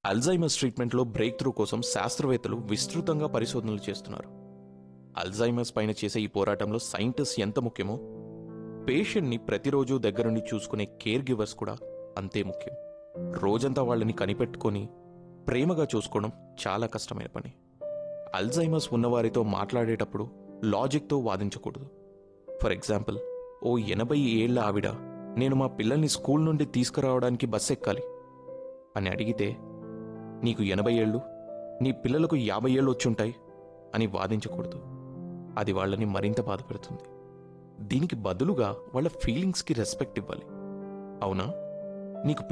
Alzheimer's ట్రీట్మెంట్లో break through కోసం శాస్త్రవేత్తలు విస్తృతంగా పరిశోధనలు చేస్తున్నారు అల్జైమర్స్ పైన చేసే ఈ పోరాటంలో సైంటిస్ట్ ఎంత ముఖ్యమో పేషెంట్ని ప్రతిరోజు దగ్గరుండి చూసుకునే కేర్ గివర్స్ కూడా అంతే ముఖ్యం రోజంతా వాళ్ళని కనిపెట్టుకొని ప్రేమగా చూసుకోవడం చాలా కష్టమైన పని అల్జైమర్స్ ఉన్నవారితో మాట్లాడేటప్పుడు లాజిక్తో వాదించకూడదు ఫర్ ఎగ్జాంపుల్ ఓ ఎనభై ఏళ్ల ఆవిడ నేను మా పిల్లల్ని స్కూల్ నుండి తీసుకురావడానికి బస్ ఎక్కాలి అని అడిగితే నీకు ఎనభై ఏళ్ళు నీ పిల్లలకు యాభై ఏళ్ళు వచ్చుంటాయి అని వాదించకూడదు అది వాళ్ళని మరింత బాధపెడుతుంది దీనికి బదులుగా వాళ్ళ ఫీలింగ్స్కి రెస్పెక్ట్ ఇవ్వాలి అవునా నీకు